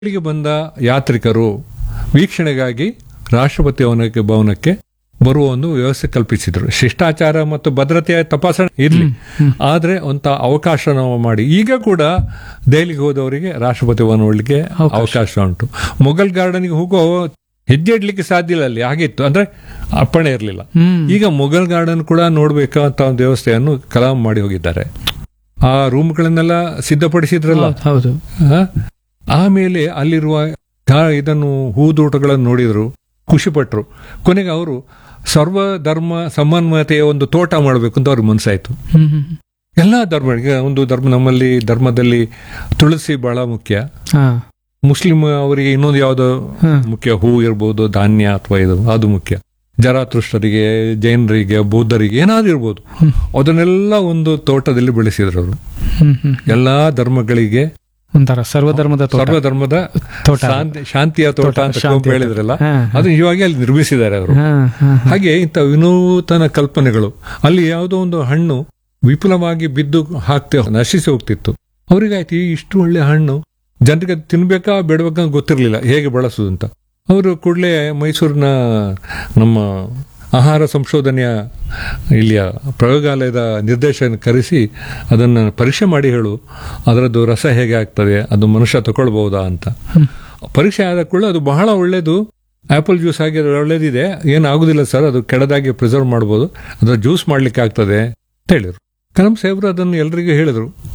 ಇಲ್ಲಿಗೆ ಬಂದ ಯಾತ್ರಿಕರು ವೀಕ್ಷಣೆಗಾಗಿ ರಾಷ್ಟ್ರಪತಿ ಭವನಕ್ಕೆ ಭವನಕ್ಕೆ ಬರುವ ಒಂದು ವ್ಯವಸ್ಥೆ ಕಲ್ಪಿಸಿದ್ರು ಶಿಷ್ಟಾಚಾರ ಮತ್ತು ಭದ್ರತೆಯ ತಪಾಸಣೆ ಇರಲಿ ಆದ್ರೆ ಅಂತ ಅವಕಾಶ ನಾವು ಮಾಡಿ ಈಗ ಕೂಡ ದೆಹಲಿಗೆ ಹೋದವರಿಗೆ ರಾಷ್ಟ್ರಪತಿ ಭವನ ನೋಡ್ಲಿಕ್ಕೆ ಅವಕಾಶ ಉಂಟು ಮೊಘಲ್ ಗಾರ್ಡನ್ಗೆ ಹೋಗೋ ಹೆಜ್ಜೆ ಇಡ್ಲಿಕ್ಕೆ ಸಾಧ್ಯ ಇಲ್ಲ ಅಲ್ಲಿ ಆಗಿತ್ತು ಅಂದ್ರೆ ಅಪ್ಪಣೆ ಇರಲಿಲ್ಲ ಹ್ಮ್ ಈಗ ಮೊಘಲ್ ಗಾರ್ಡನ್ ಕೂಡ ನೋಡ್ಬೇಕಂತ ಒಂದು ವ್ಯವಸ್ಥೆಯನ್ನು ಕಲಾಂ ಮಾಡಿ ಹೋಗಿದ್ದಾರೆ ಆ ರೂಮ್ಗಳನ್ನೆಲ್ಲ ಸಿದ್ಧಪಡಿಸಿದ್ರಲ್ಲ ಹೌದು, ಹೌದು ಆ? ಆಮೇಲೆ ಅಲ್ಲಿರುವ ಗಾ- ಇದನ್ನು ಹೂದೋಟಗಳನ್ನು ನೋಡಿದ್ರು ಖುಷಿಪಟ್ರು ಕೊನೆಗೆ ಅವರು ಸರ್ವ ಧರ್ಮ ಸಮನ್ವಯತೆಯ ಒಂದು ತೋಟ ಮಾಡಬೇಕು ಅಂತ ಅವ್ರಿಗೆ ಮನಸ್ಸಾಯ್ತು ಹ್ಮ್ ಹ್ಮ್ ಎಲ್ಲ ಧರ್ಮ ಈಗ ಒಂದು ಧರ್ಮ ನಮ್ಮಲ್ಲಿ ಧರ್ಮದಲ್ಲಿ ತುಳಸಿ ಬಹಳ ಮುಖ್ಯ ಹಾ ಮುಸ್ಲಿಂ ಅವರಿಗೆ ಇನ್ನೊಂದು ಯಾವ್ದೋ ಹಾ. ಮುಖ್ಯ ಹೂ ಇರ್ಬೋದು ಧಾನ್ಯ ಅಥವಾ ಇದು ಅದು ಮುಖ್ಯ ಜರಾತೃಷ್ಟರಿಗೆ ಜೈನರಿಗೆ ಬೌದ್ಧರಿಗೆ ಏನಾದ್ರೂ ಇರ್ಬೋದು ಅದನ್ನೆಲ್ಲ ಒಂದು ತೋಟದಲ್ಲಿ ಬೆಳೆಸಿದ್ರು ಅವರು ಹ್ಮ್ ಹ್ಮ್ ಎಲ್ಲಾ ಧರ್ಮಗಳಿಗೆ ಒಂಥರ ಸರ್ವಧರ್ಮದ ತೋಟ ಸರ್ವ ಧರ್ಮದ ತೋಟ. ಶಾಂತಿ- ಶಾಂತಿಯ ತೋಟ ಅಂತ ಶಾಂತಿಯ ಕುವೆಂಪು ಹೇಳಿದ್ರಲ್ಲ ಹಾ, ಅದು ನಿಜವಾಗಿ ಅಲ್ಲಿ ನಿರ್ಮಿಸಿದ್ದಾರೆ ಅವರು ಹಾ, ಹಾ, ಹಾ. ಹಾಗೆ ಇಂಥ ವಿನೂತನ ಕಲ್ಪನೆಗಳು ಅಲ್ಲಿ ಯಾವುದೋ ಒಂದು ಹಣ್ಣು ವಿಪುಲವಾಗಿ ಬಿದ್ದು ಹಾಕ್ತೆ ನಶಿಸಿ ಹೋಗ್ತಿತ್ತು ಅವರಿಗಾಯ್ತು ಈ ಇಷ್ಟು ಒಳ್ಳೆ ಹಣ್ಣು ಜನರಿಗೆ ತಿನ್ಬೇಕಾ ಬೇಡಬೇಕಾ ಗೊತ್ತಿರಲಿಲ್ಲ ಹೇಗೆ ಬಳಸುದು ಅಂತ ಅವರು ಕೂಡಲೇ ಮೈಸೂರಿನ ನಮ್ಮ ಆಹಾರ ಸಂಶೋಧನೆಯ ಇಲ್ಲಿಯ ಪ್ರಯೋಗಾಲಯದ ನಿರ್ದೇಶನ ಕರೆಸಿ ಅದನ್ನು ಪರೀಕ್ಷೆ ಮಾಡಿ ಹೇಳು ಅದರದ್ದು ರಸ ಹೇಗೆ ಆಗ್ತದೆ ಅದು ಮನುಷ್ಯ ತಗೊಳ್ಬಹುದಾ ಅಂತ ಪರೀಕ್ಷೆ ಆದ ಕೂಡಲೇ ಅದು ಬಹಳ ಒಳ್ಳೇದು ಆಪಲ್ ಜ್ಯೂಸ್ ಆಗಿ ಒಳ್ಳೇದಿದೆ ಏನಾಗುದಿಲ್ಲ ಸರ್ ಅದು ಕೆಡದಾಗಿ ಪ್ರಿಸರ್ವ್ ಮಾಡ್ಬೋದು ಅದರ ಜ್ಯೂಸ್ ಮಾಡ್ಲಿಕ್ಕೆ ಆಗ್ತದೆ ಅಂತ ಹೇಳಿದ್ರು ಕಲಂ ಸಾಹೇಬ್ರು ಅದನ್ನು ಎಲ್ರಿಗೂ ಹೇಳಿದ್ರು